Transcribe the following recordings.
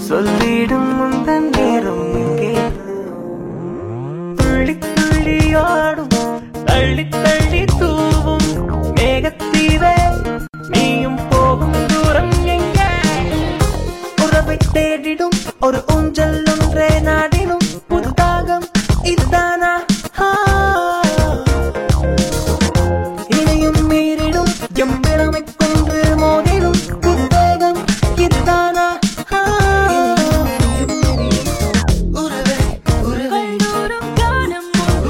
சொல்லிடும் முந்தன் நேரம் இங்கே துள்ளி துள்ளி ஆடும் தள்ளி தள்ளி தூவும் மேகத்தீவே நீயும் போகும் தூரம் எங்கே உறவை தேடிடும் ஒரு ஊஞ்சல் ஒன்றே நாடிடும் புது தாகம் இதுதானா ஆ. இணையும் மீறிடும் எம்பிழமை கொண்டு மோதிடும் புது வேகம் இதுதானா ஆ. உறவே உறவே கண்டோறும் காணும்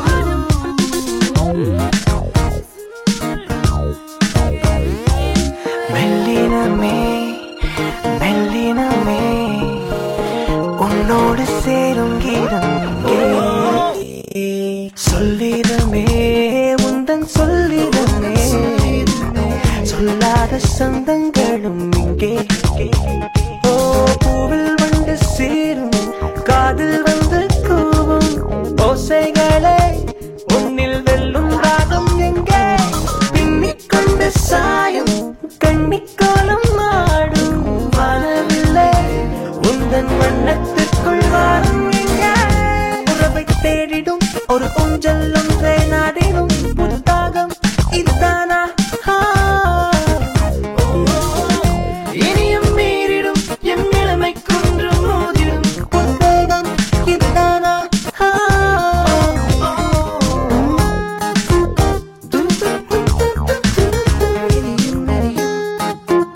மெல்லினமே மெல்லினமே உன்னோடு சேரும் கீதம் இங்கே. சொல்லிடமே உந்தன் சொல்லிடமே சொல்லாத சொந்தங்களும் இங்கே ஓ பூவில் வந்து சேரும் காதில் வந்து கூவும் ஓசைகளே உன்னில் வெல்லும் ராகம் எங்கே பின்னிக் கொண்டு சாயும் கண்ணிக்கோலம் ஆடும் வானவில்லை உந்தன் வண்ணத்துக்குள் வாரம் எங்கே உறவை தேடிடும் ஒரு ஊஞ்சல் ஒன்றை நாடிடும் புத்தாகம் இதுதானா ஆ. இனியும் மீறிடும் என் இளமை குன்று மோதிடும் புத்தகம் இதுதானா ஆ. இனியும் நெறியும்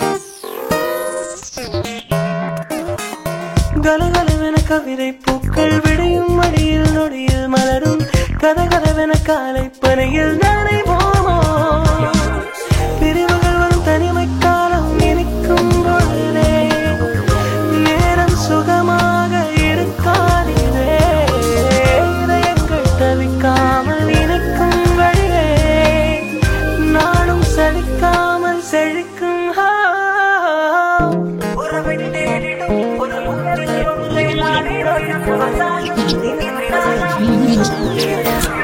கலகலவென கவிதை பூக்கள் விடையும் மடியில் நொடியில் மலரும் கதகதவென காலை பனையில் நனைவோமோ பிரிவுகள் வரும் தனிமை காலம் இனிக்கும் பொழுதே நேரம் சுகமாக இருக்காதிலே இதயங்கள் தவிக்காமல் இனிக்கும் வழியே நானும் சலிக்காமல் செழிக்கும் ஹா. உறவை தேடிடும் ஒரு முகத்தில் ஒன்றை நாடிடும் வந்தாலும் இனிமைதானா?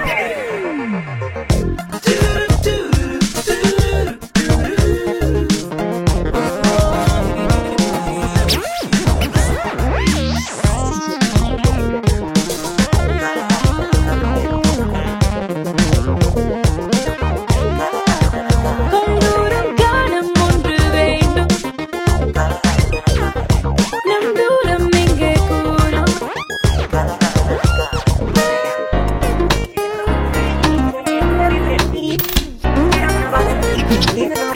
கண்டோறும் காணும் ஒன்று வேண்டும் நம் தூரம் எங்கே கூறும் Thank you.